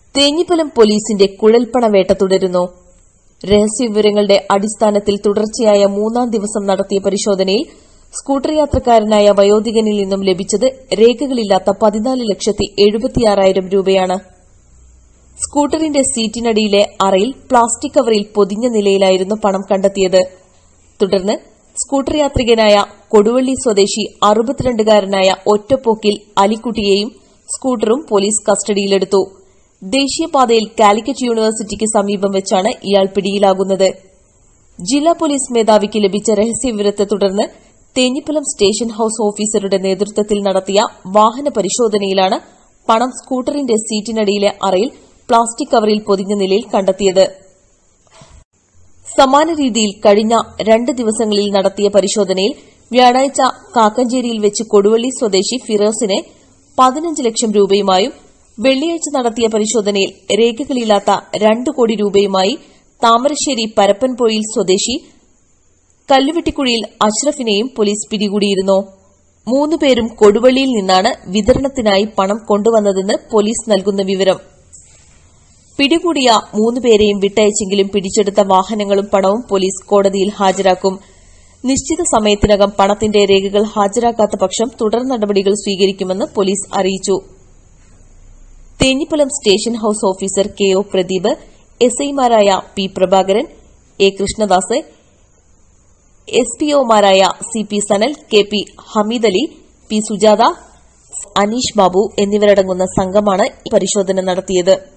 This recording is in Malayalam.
തേഞ്ഞിപ്പലം പോലീസിന്റെ കുഴൽപ്പണവേട്ട തുടരുന്നു രഹസ്യവിവരങ്ങളുടെ അടിസ്ഥാനത്തിൽ തുടർച്ചയായ മൂന്നാം ദിവസം നടത്തിയ പരിശോധനയിൽ സ്കൂട്ടർ യാത്രക്കാരനായ വയോധികനിൽ നിന്നും ലഭിച്ചത് രേഖകളില്ലാത്ത പതിനാല് ലക്ഷത്തി എഴുപത്തിയാറായിരം രൂപയാണ് സ്കൂട്ടറിന്റെ സീറ്റിനടിയിലെ അറയിൽ പ്ലാസ്റ്റിക് കവറിൽ പൊതിഞ്ഞ നിലയിലായിരുന്നു പണം കണ്ടെത്തിയത് തുടർന്ന് സ്കൂട്ടർ യാത്രികനായ കൊടുവള്ളി സ്വദേശി അറുപത്തിരണ്ടുകാരനായ ഒറ്റപ്പോക്കിൽ അലിക്കുട്ടിയെയും സ്കൂട്ടറും പോലീസ് കസ്റ്റഡിയിലെടുത്തു ദേശീയപാതയിൽ കാലിക്കറ്റ് യൂണിവേഴ്സിറ്റിക്ക് സമീപം വെച്ചാണ് ഇയാൾ പിടിയിലാകുന്നത് ജില്ലാ പോലീസ് മേധാവിക്ക് ലഭിച്ച രഹസ്യവിവരത്തെ തുടർന്ന് തേഞ്ഞിപ്പലം സ്റ്റേഷൻ ഹൌസ് ഓഫീസറുടെ നേതൃത്വത്തിൽ നടത്തിയ വാഹന പരിശോധനയിലാണ് പണം സ്കൂട്ടറിന്റെ സീറ്റിനടിയിലെ അറയിൽ പ്ലാസ്റ്റിക് കവറിൽ പൊതിഞ്ഞ നിലയിൽ കണ്ടെത്തിയത് സമാന രീതിയിൽ കഴിഞ്ഞ രണ്ട് ദിവസങ്ങളിൽ നടത്തിയ പരിശോധനയിൽ വ്യാഴാഴ്ച കാക്കഞ്ചേരിയിൽ വെച്ച് കൊടുവള്ളി സ്വദേശി ഫിറോസിനെ പതിനഞ്ച് ലക്ഷം രൂപയുമായും വെള്ളിയാഴ്ച നടത്തിയ പരിശോധനയിൽ രേഖകളില്ലാത്ത രണ്ട് കോടി രൂപയുമായി താമരശ്ശേരി പരപ്പൻപൊയിൽ സ്വദേശി കല്ലുവെട്ടിക്കുഴിയിൽ അഷ്റഫിനെയും പോലീസ് പിടികൂടിയിരുന്നു മൂന്നുപേരും കൊടുവള്ളിയിൽ നിന്നാണ് വിതരണത്തിനായി പണം കൊണ്ടുവന്നതെന്ന് പോലീസ് നൽകുന്ന വിവരം പിടികൂടിയ മൂന്നുപേരെയും വിട്ടയച്ചെങ്കിലും പിടിച്ചെടുത്ത വാഹനങ്ങളും പണവും പോലീസ് കോടതിയിൽ ഹാജരാക്കും നിശ്ചിത സമയത്തിനകം പണത്തിന്റെ രേഖകൾ ഹാജരാക്കാത്ത പക്ഷം തുടർ നടപടികൾ സ്വീകരിക്കുമെന്ന് പോലീസ് അറിയിച്ചു Thenhipalam station house officer K O Pradeep S ഐമാരായ P Prabhakaran A Krishnadas S P ഒമാരായ C P Sanal K P Hameed Ali P Sujatha Aneesh Babu എന്നിവരടങ്ങുന്ന സംഘമാണ് ഈ പരിശോധന നടത്തിയത്